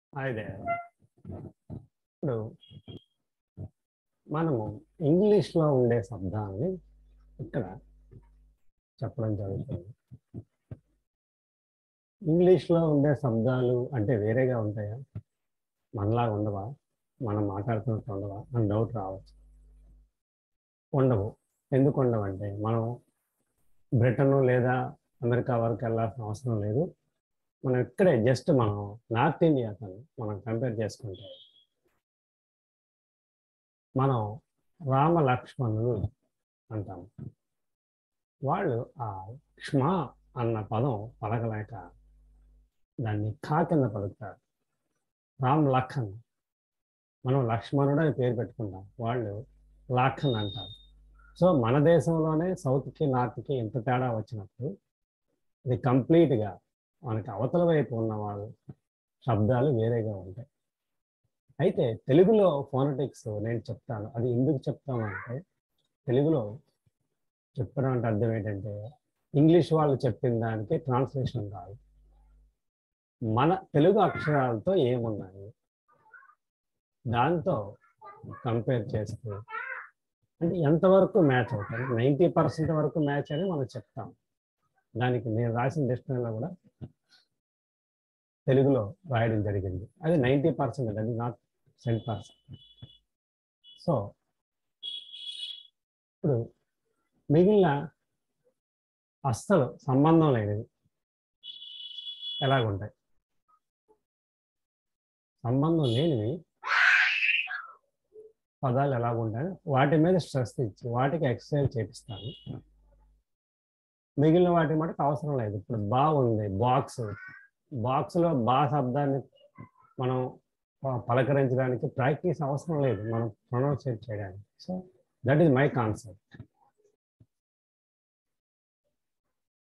అదే ఇప్పుడు మనము ఇంగ్లీష్లో ఉండే శబ్దాన్ని ఇక్కడ చెప్పడం జరుగుతుంది ఇంగ్లీష్లో ఉండే శబ్దాలు అంటే వేరేగా ఉంటాయా మనలాగా ఉండవా మనం మాట్లాడుతున్నట్టు ఉండవా అని డౌట్ రావచ్చు ఉండవు ఎందుకు ఉండవంటే మనం బ్రిటన్ లేదా అమెరికా వరకు వెళ్ళాల్సిన అవసరం లేదు మనం ఇక్కడే జస్ట్ మనం నార్త్ ఇండియాతో మనం కంపేర్ చేసుకుంటే మనం రామ లక్ష్మణులు అంటాం వాళ్ళు ఆ క్ష్మ అన్న పదం పలకలేక దాన్ని ఖా కింద పలుకుతారు రామ్ లఖన్ మనం లక్ష్మణుడు అని పేరు పెట్టుకుంటాం వాళ్ళు లాఖన్ అంటారు సో మన దేశంలోనే సౌత్కి నార్త్కి ఇంత తేడా వచ్చినప్పుడు ఇది కంప్లీట్గా మనకి అవతల వైపు ఉన్న వాళ్ళు శబ్దాలు వేరేగా ఉంటాయి అయితే తెలుగులో ఫోనటిక్స్ నేను చెప్తాను అది ఎందుకు చెప్తామంటే తెలుగులో చెప్పడం అంటే అర్థం ఏంటంటే ఇంగ్లీష్ వాళ్ళు చెప్పిన దానికి ట్రాన్స్లేషన్ కాదు మన తెలుగు అక్షరాలతో ఏమున్నాయి దాంతో కంపేర్ చేస్తూ అంటే ఎంతవరకు మ్యాచ్ అవుతాయి నైంటీ పర్సెంట్ వరకు మ్యాచ్ అని మనం చెప్తాం దానికి నేను రాసిన డిక్షనరీలో కూడా తెలుగులో రాయడం జరిగింది అది నైంటీ పర్సెంట్ అది నాట్ టెన్ పర్సెంట్ సో ఇప్పుడు మిగిలిన అస్సలు సంబంధం లేనివి ఎలాగుంటాయి సంబంధం లేనివి పదాలు ఎలాగుంటాయి వాటి మీద స్ట్రెస్ ఇచ్చి వాటికి ఎక్సర్సైజ్ చేపిస్తాను మిగిలిన వాటి మటుకు అవసరం లేదు ఇప్పుడు బా ఉంది బాక్స్ బాక్స్లో బా శబ్దాన్ని మనం పలకరించడానికి ప్రాక్టీస్ అవసరం లేదు మనం ప్రొనౌన్సియేట్ చేయడానికి so that is my concept